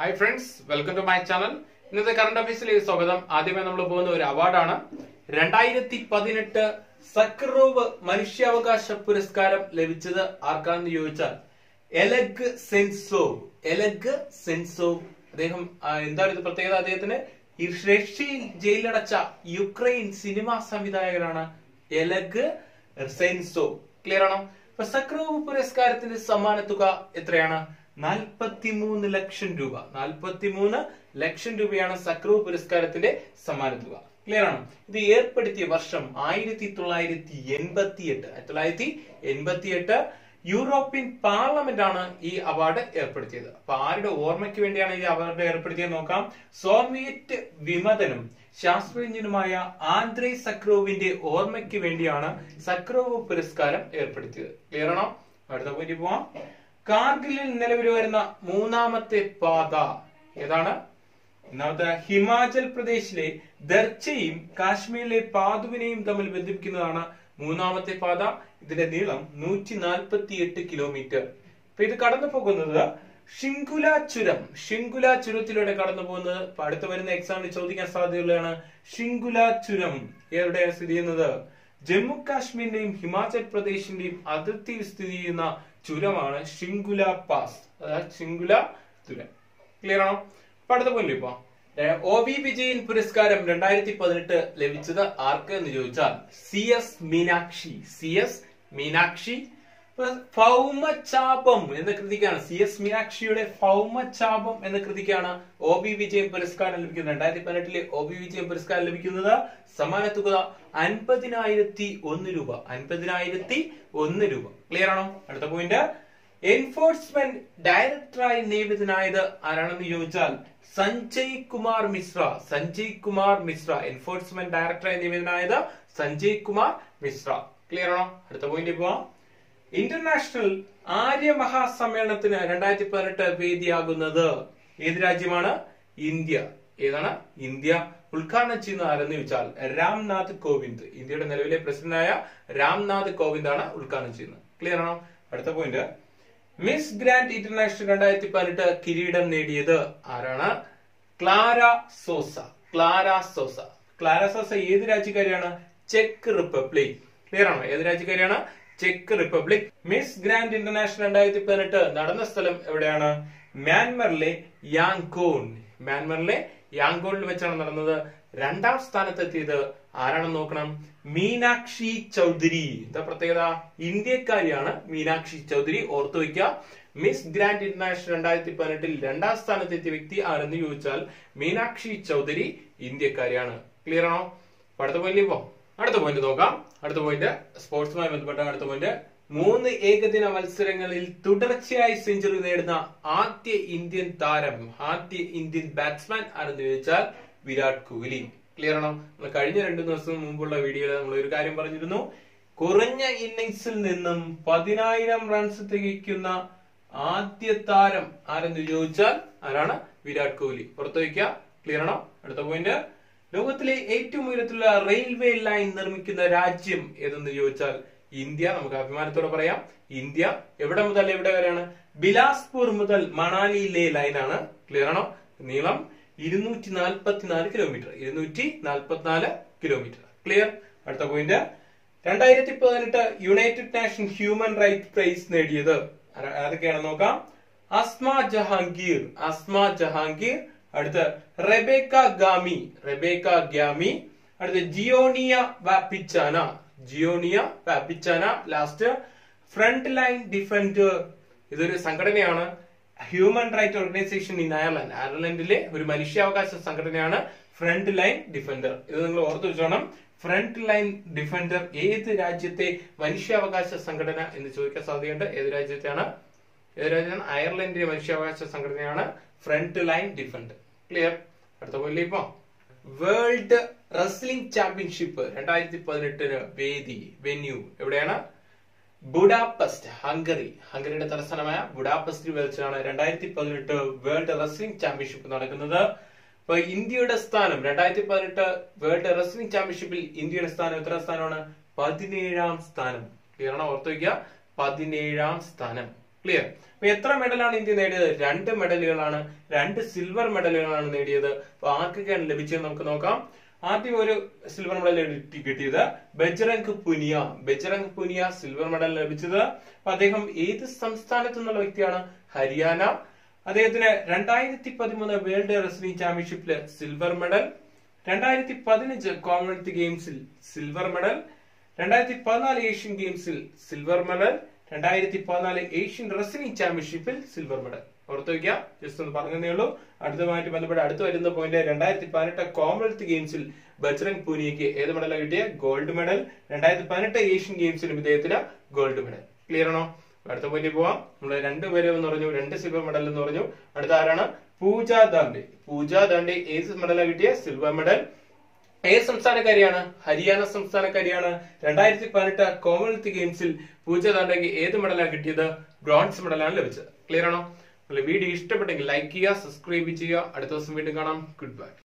hi friends welcome to my channel ഇന്നത്തെ current അഫയേഴ്സിലേക്ക് സ്വാഗതം ആദ്യമേ നമ്മൾ പോകുന്ന ഒരു അവാർഡാണ് രണ്ടായിരത്തി പതിനെട്ട് സക്രോവ് മനുഷ്യാവകാശ പുരസ്കാരം ലഭിച്ചത് ആർക്കാണെന്ന് ചോദിച്ചാൽ എലഗ് സെൻസോവ് എലഗ് സെൻസോവ് അദ്ദേഹം ആ, എന്താണ് ഇത് പ്രത്യേകത അദ്ദേഹത്തിന് ഈ റഷ്യയിൽ ജയിലടച്ച യുക്രൈൻ സിനിമാ സംവിധായകനാണ് എലഗ് സെൻസോവ് ക്ലിയർ ആണോ അപ്പൊ സക്രോവ് പുരസ്കാരത്തിന്റെ സമ്മാന തുക എത്രയാണ് നാൽപ്പത്തിമൂന്ന് ലക്ഷം രൂപ നാൽപ്പത്തിമൂന്ന് ലക്ഷം രൂപയാണ് സക്രോവ് പുരസ്കാരത്തിന്റെ സമ്മാന തുക ക്ലിയർ ആണോ ഇത് ഏർപ്പെടുത്തിയ വർഷം ആയിരത്തി തൊള്ളായിരത്തി എൺപത്തി എട്ട് ആയിരത്തി തൊള്ളായിരത്തി എൺപത്തി എട്ട് യൂറോപ്യൻ പാർലമെന്റ് ആണ് ഈ അവാർഡ് ഏർപ്പെടുത്തിയത് അപ്പൊ ആരുടെ ഓർമ്മയ്ക്ക് വേണ്ടിയാണ് ഈ അവാർഡ് ഏർപ്പെടുത്തിയത് നോക്കാം സോവിയറ്റ് വിമതനും ശാസ്ത്രജ്ഞനുമായ ആന്ദ്രേ സക്രോവിന്റെ ഓർമ്മയ്ക്ക് വേണ്ടിയാണ് സക്രോവ് പുരസ്കാരം ഏർപ്പെടുത്തിയത് ക്ലിയർ ആണോ അടുത്ത പോയിന്റ് പോവാം കാർഗിലിൽ നിലവിൽ വരുന്ന മൂന്നാമത്തെ പാത ഏതാണ് ഒന്നാമത്തെ ഹിമാചൽ പ്രദേശിലെ ദർച്ചയും കാശ്മീരിലെ പാതുവിനെയും തമ്മിൽ ബന്ധിപ്പിക്കുന്നതാണ് മൂന്നാമത്തെ പാത ഇതിന്റെ നീളം നൂറ്റി നാൽപ്പത്തി എട്ട് കിലോമീറ്റർ അപ്പൊ ഇത് കടന്നു പോകുന്നത് ഷിങ്കുല ചുരം ഷിങ്കുല ചുരത്തിലൂടെ കടന്നു പോകുന്നത് ഇപ്പൊ അടുത്ത് വരുന്ന എക്സാമിന് ചോദിക്കാൻ സാധ്യതയുള്ളതാണ് ഷിങ്കുല ചുരം എവിടെയാണ് സ്ഥിതി ചെയ്യുന്നത് ജമ്മു കാശ്മീരിന്റെയും ഹിമാചൽ പ്രദേശിന്റെയും അതിർത്തിയിൽ സ്ഥിതി ചെയ്യുന്ന ചുരമാണ് ഷിങ്കുല പാസ് അതായത് ഷിങ്കുല ചുരം ക്ലിയർ ആണോ അപ്പൊ അടുത്ത പോയിന്റ് ഇപ്പൊ ഒ വി വിജയൻ പുരസ്കാരം രണ്ടായിരത്തി പതിനെട്ട് ലഭിച്ചത് ആർക്ക് എന്ന് ചോദിച്ചാൽ C S Meenakshi C S Meenakshi ഭൗമചാപം എന്ന കൃതിക്കാണ് സി എസ് മീനാക്ഷിയുടെ ഭൗമചാപം എന്ന കൃതിക്കാണ് ഒ ബി വിജയൻ പുരസ്കാരം ലഭിക്കുന്നത് രണ്ടായിരത്തി പതിനെട്ടിലെ ഒ ബി വിജയൻ പുരസ്കാരം ലഭിക്കുന്നത് സമാന തുക അൻപതിനായിരത്തി ഒന്ന് രൂപ അൻപതിനായിരത്തി ഒന്ന് രൂപ ക്ലിയർ ആണോ അടുത്ത പോയിന്റ് എൻഫോഴ്സ്മെന്റ് ഡയറക്ടറായി നിയമിതനായത് ആരാണെന്ന് ചോദിച്ചാൽ സഞ്ജയ് കുമാർ മിശ്ര സഞ്ജയ് കുമാർ മിശ്ര എൻഫോഴ്സ്മെന്റ് ഡയറക്ടറായി നിയമിതനായത് സഞ്ജയ് കുമാർ മിശ്ര ക്ലിയർ ആണോ അടുത്ത പോയിന്റ് പോവാം ഇന്റർനാഷണൽ ആര്യ മഹാസമ്മേളനത്തിന് രണ്ടായിരത്തി പതിനെട്ട് വേദിയാകുന്നത് ഏത് രാജ്യമാണ് ഇന്ത്യ ഏതാണ് ഇന്ത്യ ഉദ്ഘാടനം ചെയ്യുന്ന ആരെന്ന് ചോദിച്ചാൽ രാംനാഥ് കോവിന്ദ് ഇന്ത്യയുടെ നിലവിലെ പ്രസിഡന്റായ രാംനാഥ് കോവിന്ദ് ആണ് ഉദ്ഘാടനം ചെയ്യുന്നത് ക്ലിയർ ആണോ അടുത്ത പോയിന്റ് മിസ് ഗ്രാൻഡ് ഇന്റർനാഷണൽ രണ്ടായിരത്തി പതിനെട്ട് കിരീടം നേടിയത് ആരാണ് Clara Sosa Clara Sosa Clara Sosa ഏത് രാജ്യക്കാരിയാണ് ചെക്ക് റിപ്പബ്ലിക് ക്ലിയർ ആണോ ഏത് രാജ്യക്കാരിയാണ് ചെക്ക് റിപ്പബ്ലിക് മിസ് ഗ്രാൻഡ് ഇന്റർനാഷണൽ രണ്ടായിരത്തി പതിനെട്ട് നടന്ന സ്ഥലം എവിടെയാണ് മ്യാൻമറിലെ യാങ്കൂൺ മ്യാൻമറിലെ യാങ്കൂണിൽ വെച്ചാണ് നടന്നത് രണ്ടാം സ്ഥാനത്തെത്തിയത് ആരാണെന്ന് നോക്കണം മീനാക്ഷി ചൗധരി എന്താ പ്രത്യേകത ഇന്ത്യക്കാരിയാണ് മീനാക്ഷി ചൗധരി ഓർത്തു വയ്ക്കുക മിസ് ഗ്രാൻഡ് ഇന്റർനാഷണൽ രണ്ടായിരത്തി പതിനെട്ടിൽ രണ്ടാം സ്ഥാനത്തെത്തിയ വ്യക്തി ആരെന്ന് ചോദിച്ചാൽ മീനാക്ഷി ചൗധരി ഇന്ത്യക്കാരിയാണ് ക്ലിയർ ആണോ അപ്പൊ അടുത്ത പോയിന്റ് ഇപ്പോ അടുത്ത പോയിന്റ് നോക്കാം അടുത്ത പോയിന്റ് സ്പോർട്സുമായി ബന്ധപ്പെട്ട അടുത്ത പോയിന്റ് മൂന്ന് ഏകദിന മത്സരങ്ങളിൽ തുടർച്ചയായി സെഞ്ചുറി നേടുന്ന ആദ്യ ഇന്ത്യൻ താരം ആദ്യ ഇന്ത്യൻ ബാറ്റ്സ്മാൻ ആരെന്ന് ചോദിച്ചാൽ വിരാട് കോഹ്ലി ക്ലിയർ ആണോ നമ്മൾ കഴിഞ്ഞ രണ്ടു ദിവസം മുമ്പുള്ള വീഡിയോയിൽ നമ്മൾ ഒരു കാര്യം പറഞ്ഞിരുന്നു കുറഞ്ഞ ഇന്നിങ്സിൽ നിന്നും പതിനായിരം റൺസ് തികയ്ക്കുന്ന ആദ്യ താരം ആരെന്ന് ചോദിച്ചാൽ ആരാണ് വിരാട് കോഹ്ലി പുറത്തു വയ്ക്കുക ക്ലിയർ ആണോ അടുത്ത പോയിന്റ് ലോകത്തിലെ ഏറ്റവും ഉയരത്തിലുള്ള റെയിൽവേ ലൈൻ നിർമ്മിക്കുന്ന രാജ്യം ഏതെന്ന് ചോദിച്ചാൽ ഇന്ത്യ നമുക്ക് അഭിമാനത്തോടെ പറയാം ഇന്ത്യ എവിടെ മുതൽ എവിടെ വരെയാണ് ബിലാസ്പൂർ മുതൽ മണാലിയിലെ ലൈനാണ് ക്ലിയർ ആണോ നീളം ഇരുന്നൂറ്റി നാൽപ്പത്തിനാല് കിലോമീറ്റർ ഇരുന്നൂറ്റി നാൽപ്പത്തിനാല് കിലോമീറ്റർ ക്ലിയർ അടുത്ത പോയിന്റ് രണ്ടായിരത്തി പതിനെട്ട് United Nation human right prize നേടിയത് ആര- ആരൊക്കെയാണെന്ന് നോക്കാം അസ്മ ജഹാംഗീർ അസ്മ ജഹാംഗീർ അടുത്ത് റെബേക്ക ഗാമി റെബേക്ക ഗ്യാമി അടുത്ത് ജിയോണിയ വാപ്പിച്ചാന ജിയോണിയ വാപ്പിച്ചാന ലാസ്റ്റ് ഫ്രണ്ട് ലൈൻ ഡിഫൻഡർ ഇതൊരു സംഘടനയാണ് human right organisation in Ireland അയർലൻഡിലെ ഒരു മനുഷ്യാവകാശ സംഘടനയാണ് ഫ്രണ്ട് ലൈൻ ഡിഫൻഡർ ഇത് നിങ്ങൾ ഓർത്തു വെച്ചോണം ഫ്രണ്ട് ലൈൻ ഡിഫൻഡർ ഏത് രാജ്യത്തെ മനുഷ്യാവകാശ സംഘടന എന്ന് ചോദിക്കാൻ സാധ്യതയുണ്ട് ഏത് രാജ്യത്തെയാണ് ഏത് രാജ്യമാണ് അയർലൻഡിലെ മനുഷ്യാവകാശ സംഘടനയാണ് ഫ്രണ്ട് ലൈൻ ഡിഫൻഡർ ക്ലിയർ അടുത്ത പോലെ ഇപ്പൊ വേൾഡ് റെസ്ലിംഗ് ചാമ്പ്യൻഷിപ്പ് രണ്ടായിരത്തി പതിനെട്ടിന് വേദി വെന്യൂ എവിടെയാണ് ബുഡാപെസ്റ്റ് ഹംഗറി ഹംഗറിയുടെ തലസ്ഥാനമായ ബുഡാപെസ്റ്റിൽ വെച്ചാണ് രണ്ടായിരത്തി പതിനെട്ട് വേൾഡ് റെസ്ലിംഗ് ചാമ്പ്യൻഷിപ്പ് നടക്കുന്നത് അപ്പൊ ഇന്ത്യയുടെ സ്ഥാനം രണ്ടായിരത്തി പതിനെട്ട് വേൾഡ് റെസ്ലിംഗ് ചാമ്പ്യൻഷിപ്പിൽ ഇന്ത്യയുടെ സ്ഥാനം എത്ര സ്ഥാനമാണ് പതിനേഴാം സ്ഥാനം ക്ലിയർ ആണോ ഓർത്തു വയ്ക്കുക പതിനേഴാം സ്ഥാനം ക്ലിയർ അപ്പൊ എത്ര മെഡലാണ് ഇന്ത്യ നേടിയത് രണ്ട് മെഡലുകളാണ് രണ്ട് സിൽവർ മെഡലുകളാണ് നേടിയത് അപ്പൊ ആർക്കൊക്കെയാണ് ലഭിച്ചത് നമുക്ക് നോക്കാം ആദ്യം ഒരു സിൽവർ മെഡൽ കിട്ടി- കിട്ടിയത് ബജ്രംഗ് പുനിയ ബജ്രംഗ് പുനിയ സിൽവർ മെഡൽ ലഭിച്ചത് അപ്പൊ അദ്ദേഹം ഏത് സംസ്ഥാനത്തു നിന്നുള്ള വ്യക്തിയാണ് ഹരിയാന അദ്ദേഹത്തിന് രണ്ടായിരത്തി പതിമൂന്ന് വേൾഡ് റെസ്ലിംഗ് ചാമ്പ്യൻഷിപ്പില് സിൽവർ മെഡൽ രണ്ടായിരത്തി പതിനഞ്ച് കോമൺവെൽത്ത് ഗെയിംസിൽ സിൽവർ മെഡൽ രണ്ടായിരത്തി പതിനാല് ഏഷ്യൻ ഗെയിംസിൽ സിൽവർ മെഡൽ രണ്ടായിരത്തി പതിനാല് ഏഷ്യൻ റെസ്ലിംഗ് ചാമ്പ്യൻഷിപ്പിൽ സിൽവർ മെഡൽ ഓർത്തു വയ്ക്കുക ജസ്റ്റ് ഒന്ന് പറഞ്ഞതേ ഉള്ളൂ അടുത്തതുമായിട്ട് ബന്ധപ്പെട്ട് അടുത്ത് വരുന്ന പോയിന്റ് രണ്ടായിരത്തി പതിനെട്ട് കോമൺവെൽത്ത് ഗെയിംസിൽ ബജ്രംഗ് പൂനിയയ്ക്ക് ഏത് മെഡലാണ് കിട്ടിയ ഗോൾഡ് മെഡൽ രണ്ടായിരത്തി പതിനെട്ട് ഏഷ്യൻ ഗെയിംസിലും ഇദ്ദേഹത്തിന് ഗോൾഡ് മെഡൽ ക്ലിയർ ആണോ അടുത്ത പോയിന്റ് പോവാം നമ്മൾ രണ്ടുപേരെ എന്ന് പറഞ്ഞു രണ്ട് സിൽവർ മെഡൽ എന്ന് പറഞ്ഞു അടുത്ത ആരാണ് പൂജ ദാണ്ഡെ പൂജ ദാണ്ഡെ ഏത് മെഡലാണ് കിട്ടിയ സിൽവർ മെഡൽ ഏത് സംസ്ഥാനക്കാരിയാണ് ഹരിയാന സംസ്ഥാനക്കാരിയാണ് രണ്ടായിരത്തി പതിനെട്ട് കോമൺവെൽത്ത് ഗെയിംസിൽ പൂജ ദാണ്ഡയ്ക്ക് ഏത് മെഡലാണ് കിട്ടിയത് ബ്രോൺസ് മെഡലാണ് ലഭിച്ചത് ക്ലിയർ ആണോ വീഡിയോ ഇഷ്ടപ്പെട്ടെങ്കിൽ ലൈക്ക് ചെയ്യുക സബ്സ്ക്രൈബ് ചെയ്യുക അടുത്ത ദിവസം വീണ്ടും കാണാം ഗുഡ് ബൈ